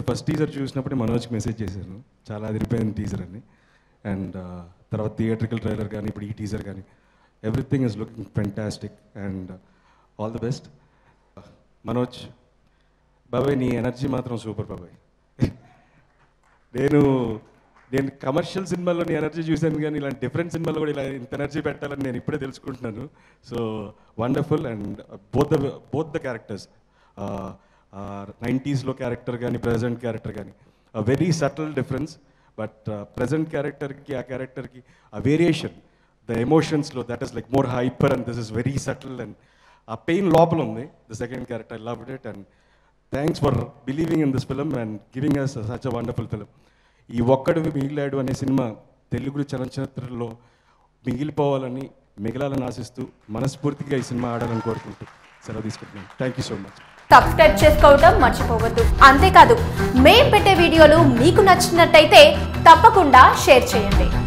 first teaser చూసినప్పుడే మనోజ్కి message చేశాను చాలా అదిరిపోయింది టీజర్ అని అండ్ తర్వాత థియేట్రికల్ ట్రైలర్ కానీ ఇప్పుడు ఈ టీజర్ కానీ everything is looking fantastic and all the best Manoj బాబాయ్ నీ ఎనర్జీ మాత్రం సూపర్ బాబాయ్ నేను నేను కమర్షియల్ సినిమాల్లో నీ ఎనర్జీ చూశాను కానీ ఇలాంటి డిఫరెంట్ సినిమాల్లో కూడా ఇలా ఇంత ఎనర్జీ పెట్టాలని నేను ఇప్పుడే తెలుసుకుంటున్నాను so wonderful and both the both the characters నైంటీస్లో క్యారెక్టర్ కానీ ప్రజెంట్ క్యారెక్టర్ కానీ very subtle difference but present క్యారెక్టర్కి ఆ క్యారెక్టర్కి ఆ వేరియేషన్ ద ఎమోషన్స్లో that is like more hyper and this is very subtle and ఆ పెయిన్ లోపల ఉంది the second character I love it and thanks for believing in this film and giving us such a wonderful film ఈ ఒక్కడు మిగిలాడు అనే cinema Telugu చలనచిత్రంలో మిగిలిపోవాలని మిగలాలని ఆశిస్తూ మనస్ఫూర్తిగా ఈ cinema ఆడాలని కోరుకుంటూ సెలవు తీసుకుంటున్నాను thank you so much subscribe చేసుకోవడం మర్చిపోవద్దు అంతేకాదు మేం పెట్టే వీడియోలు మీకు నచ్చినట్టయితే తప్పకుండా షేర్ చేయండి